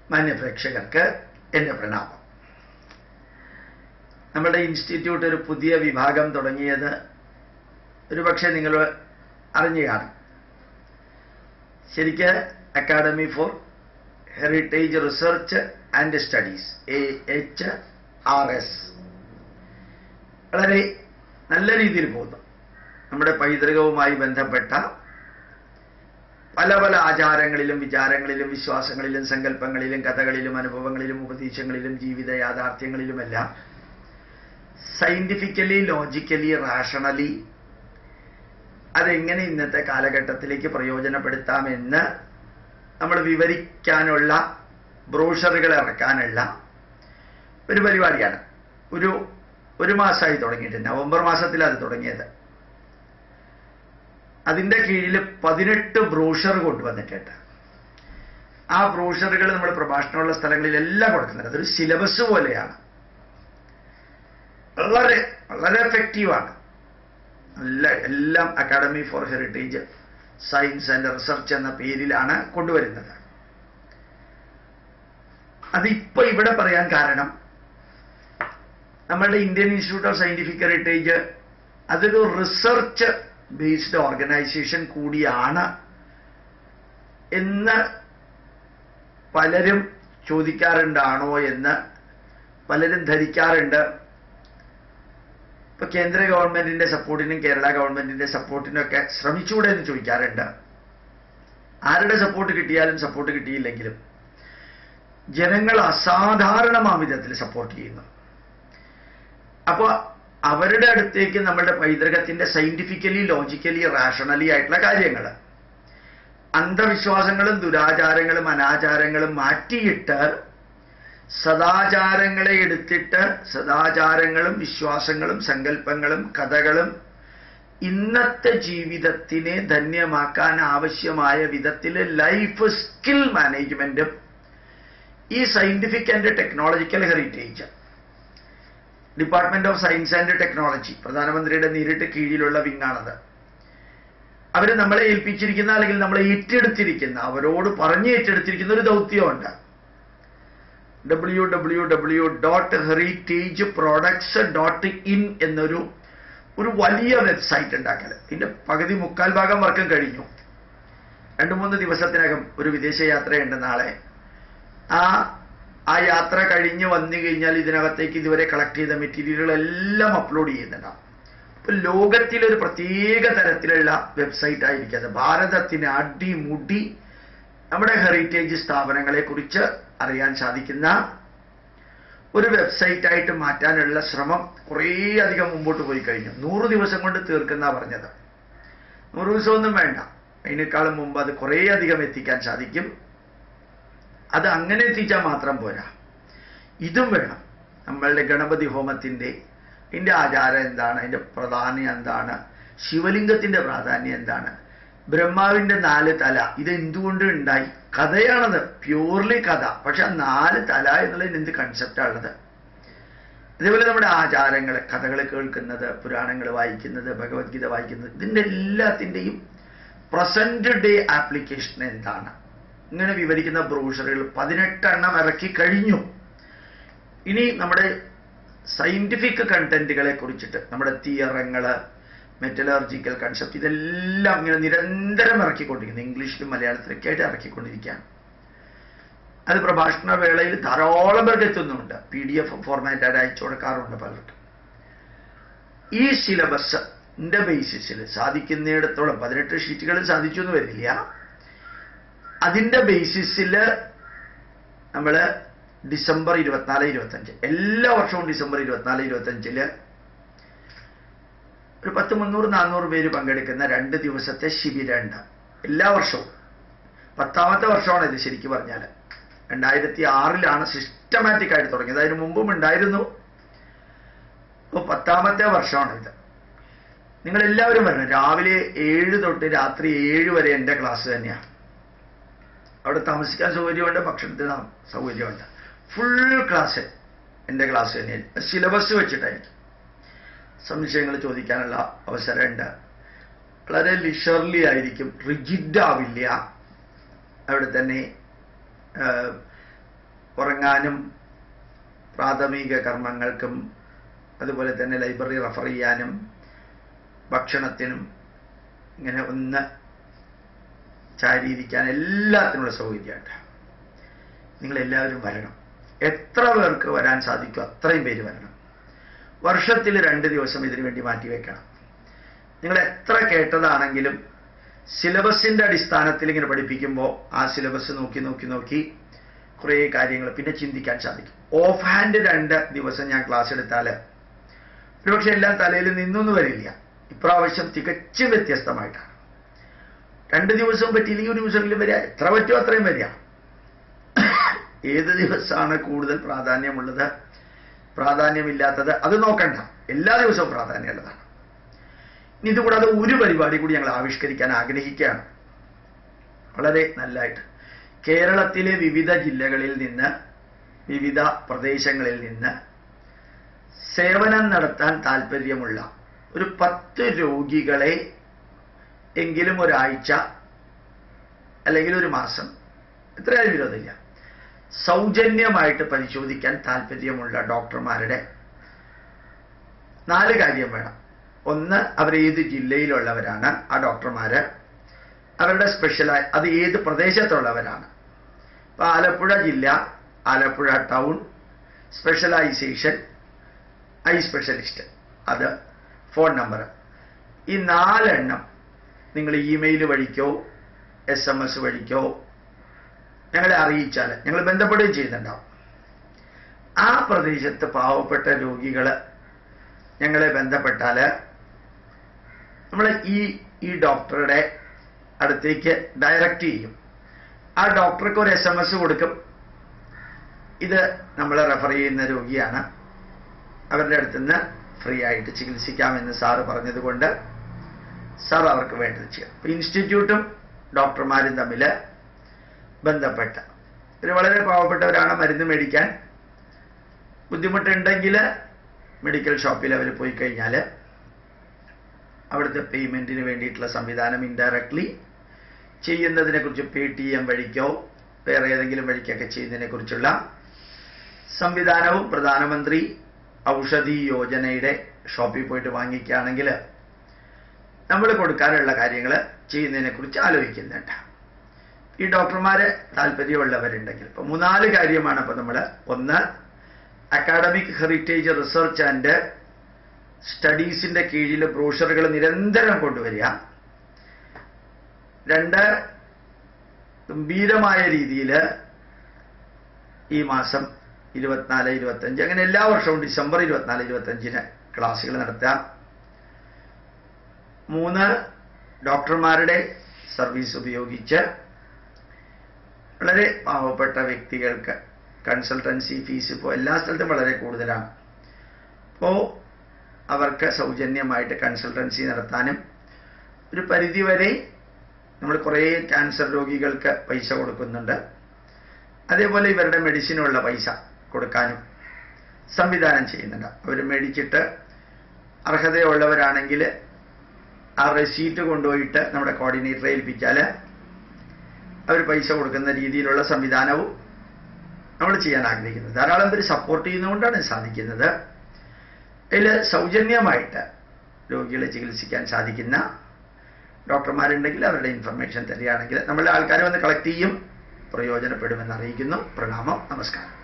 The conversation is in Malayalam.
മാന്യപ്രേക്ഷകർക്ക് എൻ്റെ പ്രണാമം നമ്മുടെ ഇൻസ്റ്റിറ്റ്യൂട്ട് ഒരു പുതിയ വിഭാഗം തുടങ്ങിയത് ഒരുപക്ഷെ നിങ്ങൾ അറിഞ്ഞു കാണും ശരിക്ക് academy for heritage research and studies A H R S വളരെ നല്ല രീതിയിൽ പോകുന്നു നമ്മുടെ പൈതൃകവുമായി ബന്ധപ്പെട്ട പല പല ആചാരങ്ങളിലും വിചാരങ്ങളിലും വിശ്വാസങ്ങളിലും സങ്കല്പങ്ങളിലും കഥകളിലും അനുഭവങ്ങളിലും ഉപദേശങ്ങളിലും ജീവിത യാഥാർത്ഥ്യങ്ങളിലുമെല്ലാം സയന്റിഫിക്കലി ലോജിക്കലി റാഷണലി അതെങ്ങനെ ഇന്നത്തെ കാലഘട്ടത്തിലേക്ക് പ്രയോജനപ്പെടുത്താമെന്ന് നമ്മൾ വിവരിക്കാനുള്ള ബ്രോഷറുകൾ ഇറക്കാനുള്ള ഒരു പരിപാടിയാണ് ഒരു ഒരു മാസമായി തുടങ്ങിയിട്ട് നവംബർ മാസത്തിൽ അത് തുടങ്ങിയത് അതിൻ്റെ കീഴിൽ പതിനെട്ട് ബ്രോഷർ കൊണ്ടുവന്നിട്ടുണ്ട് ആ ബ്രോഷറുകൾ നമ്മൾ പ്രഭാഷണമുള്ള സ്ഥലങ്ങളിലെല്ലാം കൊടുക്കുന്നുണ്ട് അതൊരു സിലബസ് പോലെയാണ് വളരെ വളരെ എഫക്റ്റീവാണ് നല്ല എല്ലാം academy for heritage science and research എന്ന പേരിലാണ് കൊണ്ടുവരുന്നത് അതിപ്പോ ഇവിടെ പറയാൻ കാരണം നമ്മളുടെ Indian institute of scientific heritage അതൊരു റിസർച്ച് ബേസ്ഡ് ഓർഗനൈസേഷൻ കൂടിയാണ് എന്ന് പലരും ചോദിക്കാറുണ്ടാണോ എന്ന് പലരും ധരിക്കാറുണ്ട് ഇപ്പൊ കേന്ദ്ര ഗവൺമെന്റിന്റെ സപ്പോർട്ടിനും കേരള ഗവൺമെന്റിന്റെ സപ്പോർട്ടിനും ഒക്കെ ശ്രമിച്ചുകൂടെ എന്ന് ചോദിക്കാറുണ്ട് ആരുടെ സപ്പോർട്ട് കിട്ടിയാലും സപ്പോർട്ട് കിട്ടിയില്ലെങ്കിലും ജനങ്ങൾ അസാധാരണമാം വിധത്തിൽ സപ്പോർട്ട് ചെയ്യുന്നു അപ്പോൾ അവരുടെ അടുത്തേക്ക് നമ്മളുടെ പൈതൃകത്തിന്റെ സയന്റിഫിക്കലി ലോജിക്കലി റാഷണലി ആയിട്ടുള്ള കാര്യങ്ങൾ അന്ധവിശ്വാസങ്ങളും ദുരാചാരങ്ങളും അനാചാരങ്ങളും മാറ്റിയിട്ട് സദാചാരങ്ങളെ എടുത്തിട്ട് സദാചാരങ്ങളും വിശ്വാസങ്ങളും സങ്കല്പങ്ങളും കഥകളും ഇന്നത്തെ ജീവിതത്തിനെ ധന്യമാക്കാൻ ആവശ്യമായ വിധത്തിൽ ലൈഫ് സ്കിൽ മാനേജ്മെന്റും ഈ scientific and technological heritage department of science and technology പ്രധാനമന്ത്രിയുടെ നേരിട്ട് കീഴിലുള്ള വിങ്ങാണത് അവർ നമ്മളെ ഏൽപ്പിച്ചിരിക്കുന്ന അല്ലെങ്കിൽ നമ്മളെ ഏറ്റെടുത്തിരിക്കുന്ന അവരോട് പറഞ്ഞ് ഏറ്റെടുത്തിരിക്കുന്ന ഒരു ദൗത്യമുണ്ട് W W W dot heritage products dot in എന്നൊരു ഒരു വലിയ വെബ്സൈറ്റ് ഉണ്ടാക്കൽ ഇതിന്റെ പകുതി മുക്കാൽ ഭാഗം വർക്കം കഴിഞ്ഞു രണ്ടു മൂന്ന് ദിവസത്തിനകം ഒരു വിദേശ യാത്രയുണ്ട് നാളെ ആ ആ യാത്ര കഴിഞ്ഞ് വന്നു കഴിഞ്ഞാൽ ഇതിനകത്തേക്ക് ഇതുവരെ കളക്ട് ചെയ്ത മെറ്റീരിയലുകളെല്ലാം അപ്ലോഡ് ചെയ്യുന്നുണ്ടാവും അപ്പൊ ലോകത്തിലൊരു പ്രത്യേക തരത്തിലുള്ള വെബ്സൈറ്റ് ആയിരിക്കും അത് ഭാരതത്തിന് അടിമുടി നമ്മുടെ ഹെറിറ്റേജ് സ്ഥാപനങ്ങളെ കുറിച്ച് അറിയാൻ സാധിക്കുന്ന ഒരു വെബ്സൈറ്റ് ആയിട്ട് മാറ്റാനുള്ള ശ്രമം കുറേ അധികം മുമ്പോട്ട് പോയി കഴിഞ്ഞു നൂറ് ദിവസം കൊണ്ട് തീർക്കുന്ന പറഞ്ഞത് നൂറ് ദിവസമൊന്നും വേണ്ട അതിനേക്കാളും മുമ്പ് അത് കുറേ അധികം എത്തിക്കാൻ സാധിക്കും അത് അങ്ങനെ എത്തിച്ചാൽ മാത്രം പോരാ ഇതും വേണം നമ്മളുടെ ഗണപതി ഹോമത്തിൻ്റെ അതിൻ്റെ ആചാരം എന്താണ് അതിൻ്റെ പ്രാധാന്യം എന്താണ് ശിവലിംഗത്തിൻ്റെ പ്രാധാന്യം എന്താണ് ബ്രഹ്മാവിൻ്റെ നാല് തല ഇത് എന്തുകൊണ്ട് ഉണ്ടായി കഥയാണത് പ്യൂർലി കഥ പക്ഷെ ആ നാല് തല എന്നുള്ളതിന് എന്ത് കൺസെപ്റ്റാണുള്ളത് അതേപോലെ നമ്മുടെ ആചാരങ്ങൾ കഥകൾ കേൾക്കുന്നത് പുരാണങ്ങൾ വായിക്കുന്നത് ഭഗവത്ഗീത വായിക്കുന്നത് ഇതിൻ്റെ എല്ലാത്തിൻ്റെയും പ്രസന്റ് ഡേ ആപ്ലിക്കേഷൻ എന്താണ് ഇങ്ങനെ വിവരിക്കുന്ന ബ്രോഷറുകൾ പതിനെട്ടെണ്ണം ഇറക്കി കഴിഞ്ഞു ഇനി നമ്മുടെ സയന്റിഫിക് കണ്ടന്റുകളെ കുറിച്ചിട്ട് നമ്മുടെ തിയറങ്ങള് മെറ്റലർജിക്കൽ കൺസെപ്റ്റ് ഇതെല്ലാം ഇങ്ങനെ നിരന്തരം ഇറക്കിക്കൊണ്ടിരിക്കുന്നു ഇംഗ്ലീഷിലും മലയാളത്തിലൊക്കെ ആയിട്ട് ഇറക്കിക്കൊണ്ടിരിക്കുകയാണ് അത് പ്രഭാഷണ വേളയിൽ ധാരാളം പേർക്ക് എത്തുന്നുണ്ട് പി ഡി എഫ് ഫോർമാറ്റായിട്ട് അയച്ചു കൊടുക്കാറുണ്ട് പലർക്കും ഈ സിലബസിന്റെ ബേസിസിൽ സാധിക്കുന്നിടത്തോളം പതിനെട്ട് ഷീറ്റുകളിൽ സാധിച്ചു എന്ന് വരില്ല അതിന്റെ ബേസിസിൽ നമ്മൾ ഡിസംബർ ഇരുപത്തിനാല് ഇരുപത്തഞ്ച് എല്ലാ വർഷവും ഡിസംബർ ഇരുപത്തിനാല് ഇരുപത്തഞ്ചില് ഒരു പത്ത് മുന്നൂറ് നാനൂറ് പേര് പങ്കെടുക്കുന്ന രണ്ട് ദിവസത്തെ ശിബിരമുണ്ട് എല്ലാ വർഷവും പത്താമത്തെ വർഷമാണ് ഇത് ശരിക്കും പറഞ്ഞാൽ രണ്ടായിരത്തി ആറിലാണ് സിസ്റ്റമാറ്റിക് ആയിട്ട് തുടങ്ങിയത് അതിന് മുമ്പും ഉണ്ടായിരുന്നു അപ്പോൾ പത്താമത്തെ വർഷമാണ് ഇത് നിങ്ങൾ എല്ലാവരും വരണം രാവിലെ ഏഴ് തൊട്ട് രാത്രി ഏഴ് വരെ എൻ്റെ ക്ലാസ് തന്നെയാണ് അവിടെ താമസിക്കാൻ സൗകര്യമുണ്ട് ഭക്ഷണത്തിന് സൗകര്യമുണ്ട് ഫുൾ ക്ലാസ് എൻ്റെ ക്ലാസ് തന്നെയാണ് സിലബസ് വെച്ചിട്ടായിരിക്കും സംശയങ്ങൾ ചോദിക്കാനുള്ള അവസരമുണ്ട് വളരെ ലിഷർലി ആയിരിക്കും റിജിഡ് ആവില്ല അവിടെ തന്നെ ഉറങ്ങാനും പ്രാഥമിക കർമ്മങ്ങൾക്കും അതുപോലെ തന്നെ ലൈബ്രറി റെഫർ ചെയ്യാനും ഭക്ഷണത്തിനും ഇങ്ങനെ ഒന്ന് ചാരിയിരിക്കാൻ എല്ലാത്തിനുള്ള സൗകര്യമുണ്ട് നിങ്ങളെല്ലാവരും വരണം എത്ര പേർക്ക് വരാൻ സാധിക്കും അത്രയും പേര് വരണം വർഷത്തിൽ രണ്ട് ദിവസം ഇതിനു വേണ്ടി മാറ്റിവെക്കണം നിങ്ങൾ എത്ര കേട്ടതാണെങ്കിലും സിലബസിന്റെ അടിസ്ഥാനത്തിൽ ഇങ്ങനെ പഠിപ്പിക്കുമ്പോൾ ആ സിലബസ് നോക്കി നോക്കി നോക്കി കുറേ കാര്യങ്ങൾ പിന്നെ ചിന്തിക്കാൻ സാധിക്കും ഓഫ് ഹാൻഡ് രണ്ട് ദിവസം ഞാൻ ക്ലാസ് എടുത്താൽ ഒരുപക്ഷെ എല്ലാം തലയിൽ നിന്നൊന്നും വരില്ല ഇപ്രാവശ്യം തികച്ചും വ്യത്യസ്തമായിട്ടാണ് രണ്ട് ദിവസം പറ്റിയില്ലെങ്കിൽ ഒരു ദിവസമെങ്കിലും വരിക എത്ര പറ്റുമോ അത്രയും വരിക ഏത് ദിവസമാണ് കൂടുതൽ പ്രാധാന്യമുള്ളത് പ്രാധാന്യമില്ലാത്തത് അത് നോക്കണ്ട എല്ലാ ദിവസവും പ്രാധാന്യമുള്ളതാണ് ഇനി ഇതുകൂടാതെ ഒരു പരിപാടി കൂടി ഞങ്ങൾ ആവിഷ്കരിക്കാൻ ആഗ്രഹിക്കുകയാണ് വളരെ നല്ലതായിട്ട് കേരളത്തിലെ വിവിധ ജില്ലകളിൽ നിന്ന് വിവിധ പ്രദേശങ്ങളിൽ നിന്ന് സേവനം നടത്താൻ താല്പര്യമുള്ള ഒരു പത്ത് രോഗികളെ എങ്കിലും ഒരാഴ്ച അല്ലെങ്കിൽ ഒരു മാസം എത്രയായാലും വിരോധമില്ല സൗജന്യമായിട്ട് പരിശോധിക്കാൻ താല്പര്യമുള്ള ഡോക്ടർമാരുടെ നാല് കാര്യം വേണം ഒന്ന് അവർ ഏത് ജില്ലയിലുള്ളവരാണ് ആ ഡോക്ടർമാര് അവരുടെ സ്പെഷ്യലായി അത് ഏത് പ്രദേശത്തുള്ളവരാണ് ഇപ്പൊ ആലപ്പുഴ ജില്ല Alappuzha town specialisation eye specialist അത് ഫോൺ നമ്പർ ഈ നാലെണ്ണം നിങ്ങൾ ഇമെയിൽ വഴിക്കോ എസ് എം എസ് വഴിക്കോ ഞങ്ങളെ അറിയിച്ചാൽ ഞങ്ങൾ ബന്ധപ്പെടുകയും ചെയ്യുന്നുണ്ടാവും ആ പ്രദേശത്ത് പാവപ്പെട്ട രോഗികൾ ഞങ്ങളെ ബന്ധപ്പെട്ടാൽ നമ്മൾ ഈ ഈ ഡോക്ടറുടെ അടുത്തേക്ക് ഡയറക്റ്റ് ചെയ്യും ആ ഡോക്ടർക്ക് ഒരു എസ് എം എസ് കൊടുക്കും ഇത് നമ്മൾ റെഫർ ചെയ്യുന്ന രോഗിയാണ് അവരുടെ അടുത്തുനിന്ന് ഫ്രീ ആയിട്ട് ചികിത്സിക്കാമെന്ന് സാറ് പറഞ്ഞതുകൊണ്ട് സാർ അവർക്ക് വേണ്ടത് ചെയ്യും അപ്പോൾ ഇൻസ്റ്റിറ്റ്യൂട്ടും ഡോക്ടർമാരും തമ്മിൽ ബന്ധപ്പെട്ട ഇവർ വളരെ പാവപ്പെട്ടവരാണ് മരുന്ന് മേടിക്കാൻ ബുദ്ധിമുട്ടുണ്ടെങ്കിൽ മെഡിക്കൽ ഷോപ്പിൽ അവർ പോയി കഴിഞ്ഞാൽ അവിടുത്തെ പേയ്മെൻറ്റിന് വേണ്ടിയിട്ടുള്ള സംവിധാനം ഇൻഡയറക്ട്ലി ചെയ്യുന്നതിനെക്കുറിച്ച് പേ ടി എം വഴിക്കോ വേറെ ഏതെങ്കിലും വഴിക്കൊക്കെ ചെയ്യുന്നതിനെക്കുറിച്ചുള്ള സംവിധാനവും പ്രധാനമന്ത്രി ഔഷധി യോജനയുടെ ഷോപ്പിൽ പോയിട്ട് വാങ്ങിക്കുകയാണെങ്കിൽ നമ്മൾ കൊടുക്കാനുള്ള കാര്യങ്ങൾ ചെയ്യുന്നതിനെക്കുറിച്ച് ആലോചിക്കുന്നുണ്ട് ഈ ഡോക്ടർമാരെ താല്പര്യമുള്ളവരുണ്ടെങ്കിൽ ഇപ്പൊ മൂന്നാല് കാര്യമാണ് ഇപ്പൊ നമ്മൾ ഒന്ന് അക്കാഡമിക് ഹെറിറ്റേജ് റിസർച്ച് ആൻഡ് സ്റ്റഡീസിന്റെ കീഴിൽ ബ്രോഷറുകൾ നിരന്തരം കൊണ്ടുവരിക രണ്ട് ഗംഭീരമായ രീതിയിൽ ഈ മാസം ഇരുപത്തിനാല് ഇരുപത്തഞ്ച് അങ്ങനെ എല്ലാ വർഷവും ഡിസംബർ ഇരുപത്തിനാല് ഇരുപത്തഞ്ചിന് ക്ലാസ്സുകൾ നടത്തുക മൂന്ന് ഡോക്ടർമാരുടെ സർവീസ് ഉപയോഗിച്ച് വളരെ പാവപ്പെട്ട വ്യക്തികൾക്ക് കൺസൾട്ടൻസി ഫീസ് ഇപ്പോൾ എല്ലാ സ്ഥലത്തും വളരെ കൂടുതലാണ് അപ്പോൾ അവർക്ക് സൗജന്യമായിട്ട് കൺസൾട്ടൻസി നടത്താനും ഒരു പരിധിവരെ നമ്മൾ കുറേ ക്യാൻസർ രോഗികൾക്ക് പൈസ കൊടുക്കുന്നുണ്ട് അതേപോലെ ഇവരുടെ മെഡിസിനുള്ള പൈസ കൊടുക്കാനും സംവിധാനം ചെയ്യുന്നുണ്ട് അവർ മേടിച്ചിട്ട് അർഹതയുള്ളവരാണെങ്കിൽ ആ റെസീറ്റ് കൊണ്ടുപോയിട്ട് നമ്മുടെ കോർഡിനേറ്ററെ ഏൽപ്പിച്ചാൽ അവർ പൈസ കൊടുക്കുന്ന രീതിയിലുള്ള സംവിധാനവും നമ്മൾ ചെയ്യാൻ ആഗ്രഹിക്കുന്നത് ധാരാളം പേര് സപ്പോർട്ട് ചെയ്യുന്നതുകൊണ്ടാണ് സാധിക്കുന്നത് അതിൽ സൗജന്യമായിട്ട് രോഗികളെ ചികിത്സിക്കാൻ സാധിക്കുന്ന ഡോക്ടർമാരുണ്ടെങ്കിൽ അവരുടെ ഇൻഫർമേഷൻ തരികയാണെങ്കിൽ നമ്മളുടെ ആൾക്കാർ വന്ന് കളക്ട് ചെയ്യും പ്രയോജനപ്പെടുമെന്ന് അറിയിക്കുന്നു പ്രണാമം നമസ്കാരം